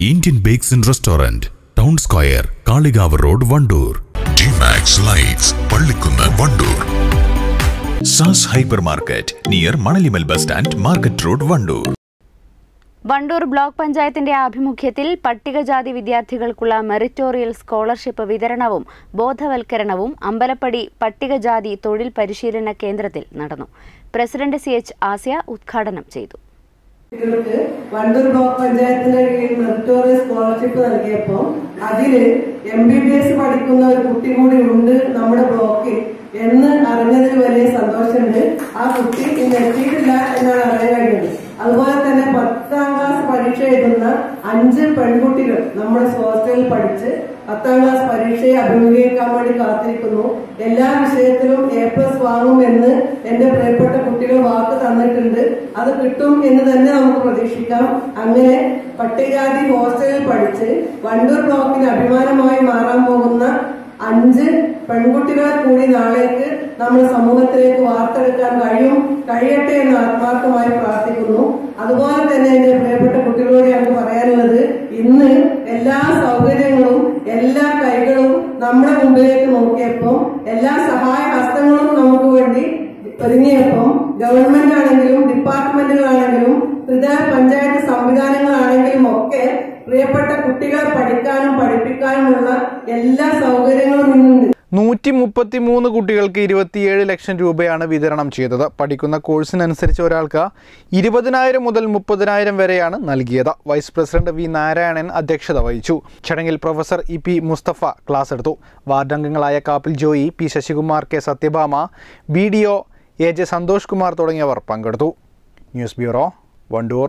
Indian bakes and restaurant town square Kalikavu road Wandoor Dmax lights Pallikkunnu Wandoor സാസ് hyper market near Manalimal bus stand market road Wandoor Wandoor block പഞ്ചായത്തിന്റെ ആഭിമുഖ്യത്തിൽ പട്ടികജാതി വിദ്യാർത്ഥികൾക്കുള്ള മെറിറ്റോറിയൽ scholarship വിതരണവും ബോധവൽക്കരണവും അമ്പലപ്പടി പട്ടികജാതി തൊഴിൽ പരിശീലന കേന്ദ്രത്തിൽ നടന്നു പ്രസിഡന്റ് സി എച്ച് ആസിയ ഉദ്ഘാടനം ചെയ്തു കുട്ടികൾക്ക് വണ്ടൂർ ബ്ലോക്ക് പഞ്ചായത്തിന്റെ കീഴിൽ മെറിറ്റോറിയൽ സ്കോളർഷിപ്പ് നൽകിയപ്പോൾ അതില് എം ബി ബി എസ് പഠിക്കുന്ന ഒരു കുട്ടി കൂടി ഉണ്ട് നമ്മുടെ ബ്ലോക്കിൽ എന്ന് അറിഞ്ഞതിൽ വലിയ സന്തോഷമുണ്ട് ആ കുട്ടി ഇന്ന് എത്തിയിട്ടില്ല എന്നാണ് അറിയാൻ കഴിഞ്ഞത് അതുപോലെ തന്നെ പത്താം ക്ലാസ് പരീക്ഷ എഴുതുന്ന അഞ്ച് പെൺകുട്ടികൾ നമ്മുടെ ഹോസ്റ്റലിൽ പഠിച്ച് പത്താം ക്ലാസ് പരീക്ഷയെ അഭിമുഖീകരിക്കാൻ വേണ്ടി കാത്തിരിക്കുന്നു എല്ലാ വിഷയത്തിലും എ പ്ലസ് വാങ്ങുമെന്ന് എന്റെ പ്രിയപ്പെട്ട കുട്ടികൾ വാക്ക് തന്നിട്ടുണ്ട് അത് കിട്ടും എന്ന് തന്നെ നമുക്ക് പ്രതീക്ഷിക്കാം അങ്ങനെ പട്ടികജാതി ഹോസ്റ്റലിൽ പഠിച്ച് വണ്ടൂർ ബ്ലോക്കിന് അഭിമാനമായി മാറാൻ പോകുന്ന അഞ്ച് പെൺകുട്ടികളെ കൂടി നാളേക്ക് നമ്മുടെ സമൂഹത്തിലേക്ക് വാർത്തെടുക്കാൻ കഴിയും കഴിയട്ടെ എന്ന് ആത്മാർത്ഥമായി പ്രാർത്ഥിക്കുന്നു അതുപോലെ തന്നെ എന്റെ പ്രിയപ്പെട്ട കുട്ടികളോട് ഞങ്ങൾക്ക് പറയാനുള്ളത് ഇന്ന് എല്ലാ സൗകര്യങ്ങളും എല്ലാ കൈകളും നമ്മുടെ മുമ്പിലേക്ക് നോക്കിയപ്പോൾ എല്ലാ സഹായ ഹസ്തങ്ങളും നമുക്ക് വേണ്ടി ഒരുങ്ങിയപ്പോൾ ഗവൺമെന്റ് ആണെങ്കിലും ഡിപ്പാർട്ട്മെന്റുകളാണെങ്കിലും ത്രിതല പഞ്ചായത്ത് സംവിധാനങ്ങളാണെങ്കിലും ഒക്കെ പ്രിയപ്പെട്ട കുട്ടികളെ പഠിക്കാനും പഠിപ്പിക്കാനുമുള്ള എല്ലാ സൗകര്യങ്ങളും ഇന്നുണ്ട് നൂറ്റി മുപ്പത്തി മൂന്ന് കുട്ടികൾക്ക് ഇരുപത്തിയേഴ് ലക്ഷം രൂപയാണ് വിതരണം ചെയ്തത് പഠിക്കുന്ന കോഴ്സിനനുസരിച്ച് ഒരാൾക്ക് ഇരുപതിനായിരം മുതൽ മുപ്പതിനായിരം വരെയാണ് നൽകിയത് വൈസ് പ്രസിഡന്റ് വി നാരായണൻ അധ്യക്ഷത വഹിച്ചു ചടങ്ങിൽ professor E P Mustafa class എടുത്തു വാർഡംഗങ്ങളായ Kappil Joy P Sasikumar K Satyabhama B D O A J Santhosh Kumar തുടങ്ങിയവർ പങ്കെടുത്തു ന്യൂസ് ബ്യൂറോ വണ്ടൂർ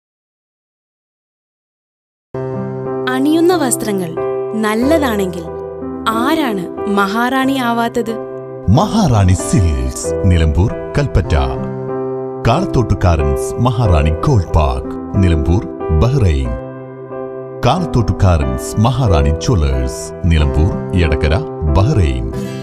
അണിയുന്ന വസ്ത്രങ്ങൾ നല്ലതാണെങ്കിൽ ആരാണ് മഹാറാണി ആവാത്തത് മഹാറാണി സിൽക്സ് നിലമ്പൂർ കൽപ്പറ്റ കാളത്തോട്ടുകാരൻസ് Maharani gold park Nilambur Bahrain കാളത്തോട്ടുകാരൻസ് മഹാറാണി ജ്വല്ലേഴ്സ് നിലമ്പൂർ എടക്കര ബഹ്റൈൻ